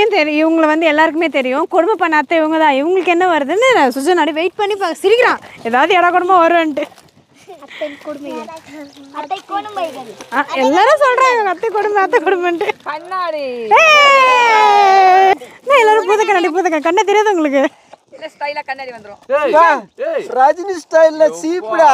எல்லாரையும் தெரியும் இவங்களை வந்து எல்லாருக்குமே தெரியும் கொடுமை பண்ண அத்தை இவங்க தான் இவங்களுக்கு என்ன வருதுன்னு நான் சுஜன் அடி வெயிட் பண்ணி பா சிரிக்கிறான் ஏதாவது இட கொடுமை வரும்ன்ட்டு அத்தை கொடுமைகள் அத்தை கொடுமைகள் ஆ, எல்லாரும் சொல்றாங்க இவங்க அத்தை கொடுமை அத்தை கொடுமைன்ட்டு கண்ணாடி ஏய்! என்ன எல்லாரும் பூத கண்ணாடி பூத கண்ணாடி கண்ணே தெரியாது உங்களுக்கு இல்ல ஸ்டைலா கண்ணாடி வந்துரும் ரஜினி ஸ்டைல்ல சீப்புடா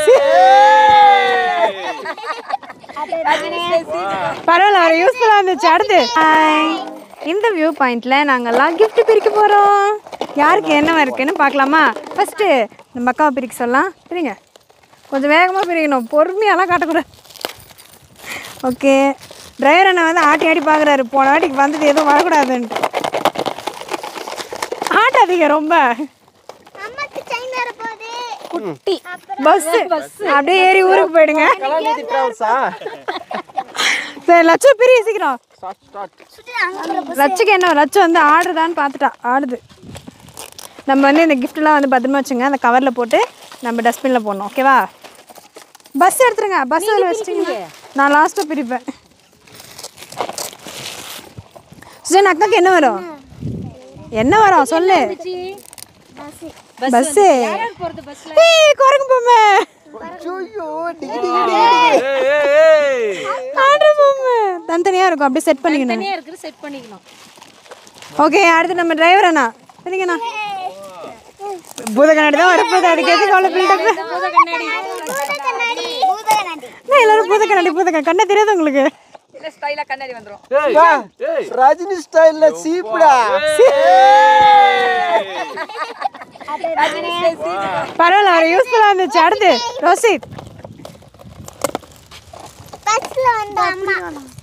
பரவாயில்ல ஒரு யூஸ்ஃபுல்லாக இருந்துச்சு அடுத்து ஹாய். இந்த வியூ பாயிண்ட்ல நாங்கெல்லாம் gift பிரிக்க போறோம் யாருக்கு என்ன இருக்குன்னு பார்க்கலாமா ஃபர்ஸ்ட் நம்ம அக்காவை பிரிக்க சொல்லலாம் பிரிங்க கொஞ்சம் வேகமாக பிரிக்கணும் பொறுமையாலாம் காட்டக்கூடாது ஓகே டிரைவர் அண்ணா வந்து ஆட்டி ஆட்டி பார்க்குறாரு போன வாட்டிக்கு வந்தது எதுவும் வரக்கூடாதுன்ட்டு ஆட்டாதீங்க ரொம்ப அம்மாக்கு செயின் வர போகுது குட்டி பஸ் அப்படியே ஏறி ஊருக்கு போயிடுங்க கலாநிதி டிராவல்ஸா சரி லட்சம் பிரிய சீக்கிரம் ஸ்டார்ட் ஸ்டார்ட் லட்சுக்கு என்ன லட்சு வந்து ஆடுதான்னு பார்த்துட்டா ஆடுது நம்ம வந்து இந்த கிஃப்ட்லாம் வந்து பத்திரமா வச்சுங்க அந்த கவரில் போட்டு நம்ம டஸ்ட்பினில் போடணும் ஓகேவா பஸ் எடுத்துருங்க பஸ் அதில் வச்சிட்டிங்க நான் லாஸ்ட்டாக பிரிப்பேன் சுஜன் அக்காக்கு என்ன வரும் என்ன வரும் சொல்லு பஸ்ஸு ஏய் குரங்கு பொம்மை ஐயோ டிகி ஆடுற பொம்மை தனித்தனியாக இருக்கும் அப்படியே செட் பண்ணிக்கணும் இருக்குது செட் பண்ணிக்கணும் ஓகே அடுத்து நம்ம டிரைவர் அண்ணா சரிங்கண்ணா பூத கண்ணாடி தான் வரப்போகுது அதுக்கு எதுக்கு அவ்வளோ பில்டப் பூத கண்ணாடி பூத கண்ணாடி எல்லாரும் பூத கண்ணாடி பூத கண்ணாடி கண்ணே தெரியாது உங்களுக்கு இல்ல ஸ்டைலா கண்ணாடி வந்துரும் ரஜினி ஸ்டைல்ல சீப்புடா பரவாயில்ல ஒரு யூஸ்ஃபுல்லாக இருந்துச்சு அடுத்து ரோசித் பஸ்ல வந்த அம்மா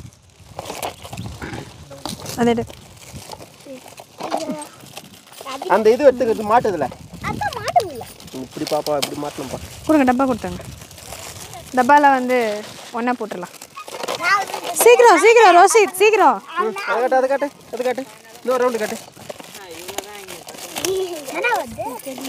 அது எடு. அந்த இது எடுத்துக்கிட்டு மாட்டுதுல அதான் மாட்டுமில்ல இப்படி பாப்பா இப்படி மாட்டணும்ப்பா கொடுங்க டப்பா கொடுத்தாங்க டப்பாவில் வந்து ஒன்றா போட்டுடலாம் சீக்கிரம் சீக்கிரம் ரோசித் சீக்கிரம் அதை காட்டு அதை காட்டு அது காட்டு இன்னொரு ரவுண்டு காட்டு என்ன வந்து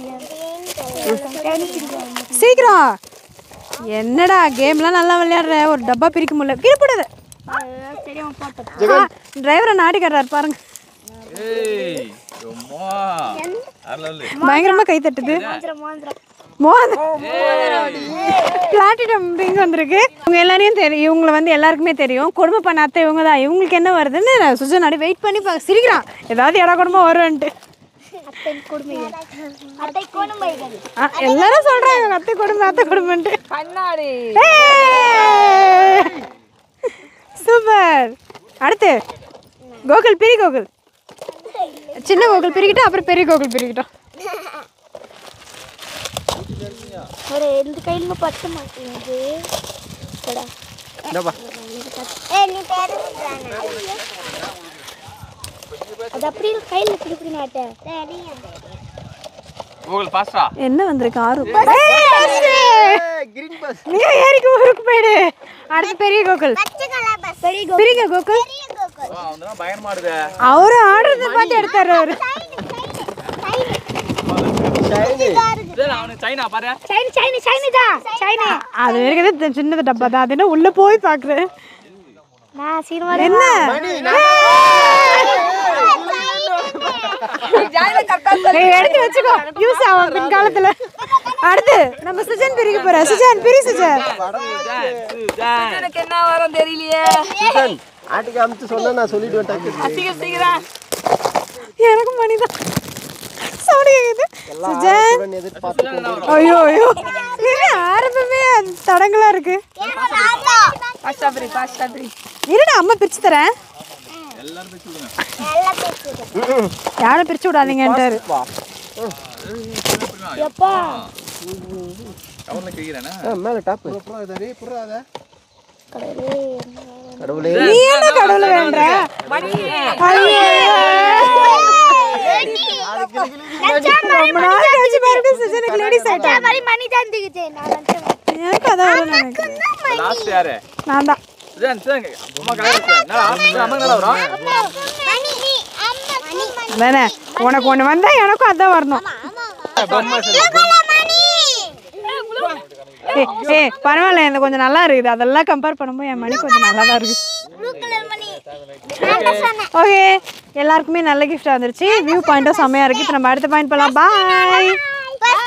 சீக்கிரம் என்னடா கேம்லாம் நல்லா விளையாடுற ஒரு டப்பா பிரிக்க முடியல கீழே போடாத தெரியாம போட்டோம் டிரைவரை நாடி காட்டுறாரு பாருங்க ஏய் அம்மா அரலு பயங்கரமா கை தட்டுது மோதிரம் பிளாட்டினம் ரிங் வந்திருக்கு இவங்க எல்லாரையும் தெரியும் இவங்களை வந்து எல்லாருக்குமே தெரியும் கொடுமை பண்ண அத்தை இவங்க தான் இவங்களுக்கு என்ன வருதுன்னு நான் சுஜன் அடி வெயிட் பண்ணி பா சிரிக்கிறான் ஏதாவது இட கொடுமை வரும்ன்ட்டு அத்தை கொடுமைகள் அத்தை கொடுமைகள் ஆ, எல்லாரும் சொல்றாங்க இவங்க அத்தை கொடுமை அத்தை கொடுமைன்ட்டு கண்ணாடி சூப்பர் அடுத்து கோகுல் பெரிய கோகுல் சின்ன கோகுல் பிரிக்கிட்டோம் அப்புறம் பெரிய கோகுல் பிரிக்கிட்டோம் ஒரு ரெண்டு கையிலுமே பத்த மாட்டேங்குது போடா. இந்தாப்பா ஏய், நீ பேரு அது அப்படியே கையில் இப்படி இப்படி மாட்டேன் கூகுள் பாஸ்டா என்ன வந்திருக்கு ஆறு கிரீன் பஸ் நீ ஏறிக்கு ஊருக்கு போயிடு அடுத்து பெரிய கோகுல் பெரிய பெரிய கோகுல் அவன் பயங்கரமா ஆடுது அவரு ஆடுறத பார்த்து எடுத்தாரு அவரு ஷைனி டேய், அவனுக்கு சைனா பாரு சைனி சைனி சைனி தான் சைனி அது இருக்குது சின்னது டப்பா தான் அது என்ன உள்ள போய் பாக்குறேன் நான் சீனமா என்ன மணி நீ எடுத்து வச்சுக்கோ யூஸ் ஆகும் பின்காலத்துல அடுத்து நம்ம சுஜன் பிரிக்க போற சுஜன் பிரி சுஜன் எனக்கு என்ன வரும் தெரியலையே சுஜன் ஆட்டுக்கு அமுச்சு சொன்னா நான் சொல்லிடுவேன் டக்கு சீக்கிரம் சீக்கிரம் எனக்கு மணிதான் சவுண்ட் கேக்குது சுஜன் சுஜன் எதிர்பார்த்து கொண்டு ஐயோ ஐயோ என்ன ஆரம்பமே அது தடங்களா இருக்கு பாஸ்டா பிரி பாஸ்டா பிரி இருடா அம்மா பிரிச்சு தரேன் யாரும் பிரிச்சு விடாதீங்கன்ட்டாரு வா எப்பா கவர்ல கிழிக்கிறேனா ஆ, மேல டாப் கடவுளே நீ என்ன கடவுளை வேண்ட ரொம்ப நாள் கழிச்சு பாருங்க சுஜனுக்கு லேடிஸ் ஆயிட்டா மாதிரி மணி தான் திகுது நான் வந்து எனக்கு அதான் வரும்னு நினைக்கிறேன் லாஸ்ட் யாரு நான் தான் சுஜன் சுஜன் அம்மா கலாய்ச்சு என்னடா அம்மா நல்லா வரும் மணி அம்மா மணி அதானே உனக்கு ஒன்று வந்தா எனக்கும் அதான் வரணும் ஏய் ஏய் பரவாயில்ல எனக்கு கொஞ்சம் நல்லா இருக்குது அதெல்லாம் கம்பேர் பண்ணும்போது என் மணி கொஞ்சம் நல்லா தான் இருக்கு ப்ளூ கலர் மணி நான் தான் சொன்னேன் ஓகே எல்லாருக்குமே நல்ல கிஃப்டாக வந்துருச்சு வியூ பாயிண்ட்டும் செம்மையாக இருக்குது இப்போ நம்ம அடுத்த பாயிண்ட் போகலாம் பாய்